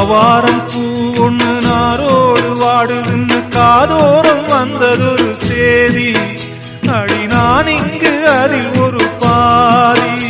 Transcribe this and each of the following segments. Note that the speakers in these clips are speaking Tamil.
ஆவாரம் பூ ஒண்ணு நாரோடு வாடுதுன்னு காதோரம் வந்ததொரு சேதி அடி நான் இங்கு அதில் ஒரு பாதி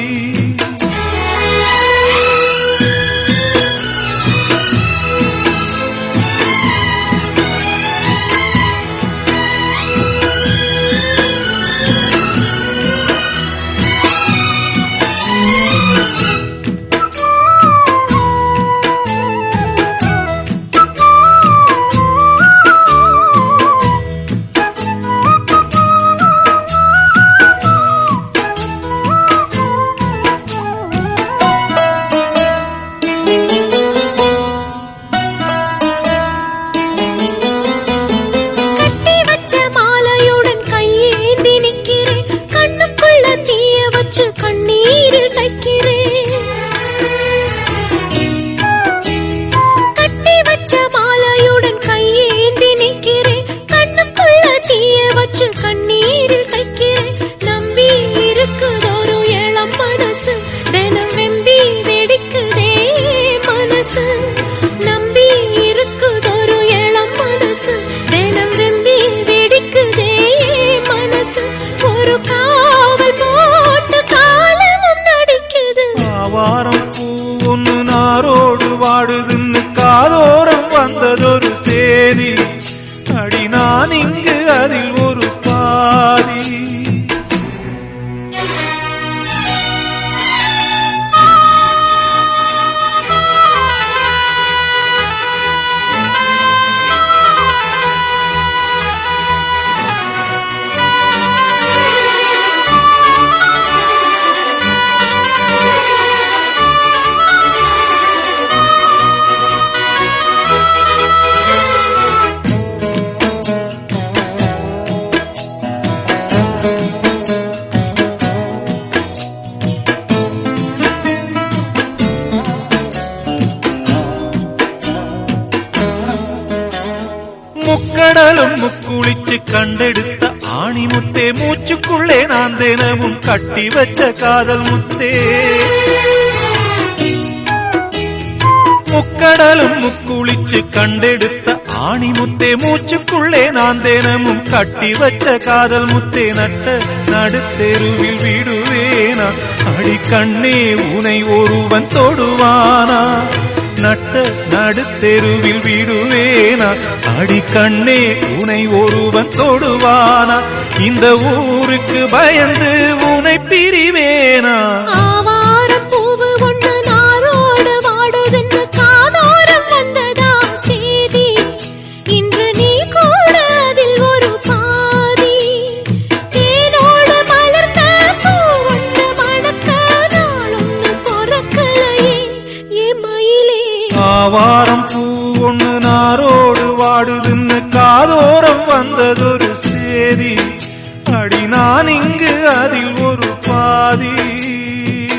கட்டி வச்ச மாலையுடன் கையேந்தி நிக்கிறேன் கண்ணுக்குள்ள தீய வச்சு கண்ணீரில் தைக்கிறேன் கட்டி வச்ச மாலையுடன் கையேந்தி நிக்கிறேன் கண்ணுக்குள்ள தீய வச்சு கண்ணீரில் தைக்கிறேன் நம்பி இருக்குதொரு இளம் மனசு தினம் வெம்பி வெடிக்குதே மனசு நம்பி இருக்குதொரு இளம் மனசு தினம் வெம்பி வெடிக்குதே மனசு ஒரு காவல் போட்டு காலமும் நடிக்குது ஆவாரம் பூ ஒண்ணு நாரோடு வாடுதுன்னு காதோரம் வந்ததொரு சேதி அடி நான் இங்கு அதில் ஒரு பாதி முக்கடலும் முக்குளிச்சு கண்டெடுத்த ஆணி முத்தே மூச்சுக்குள்ளே நான் தினமும் கட்டி வச்ச காதல் முத்தே முக்கடலும் முக்குளிச்சு கண்டெடுத்த ஆணி முத்தே மூச்சுக்குள்ளே நான் தினமும் கட்டி வச்ச காதல் முத்தே நட்ட நடுத்தெருவில் விடுவேனா அடி கண்ணே உனை ஒருவன் தொடுவானா நட்ட நடுத்தெருவில் விடுவேனா அடி கண்ணே உனை ஒருவன் தொடுவானா இந்த ஊருக்கு பயந்து உனை பிரிவேனா ஆவாரம் பூவு ஒண்ணு நாரோடு வாடுதுன்னு காதோரம் வந்ததா சேதி இன்று நீ கூட அதில் ஒரு பாதி தேனோடு மலர்ந்த பூ ஒண்ணு மணக்க நாளொன்னு பொறக்கலையே ஏ மயிலே ஆவாரம் பூ ஒண்ணு நாரோடு வாடுதுன்னு காதோரம் வந்ததொரு சேதி அடி நான் இங்கு அதில் ஒரு பாதி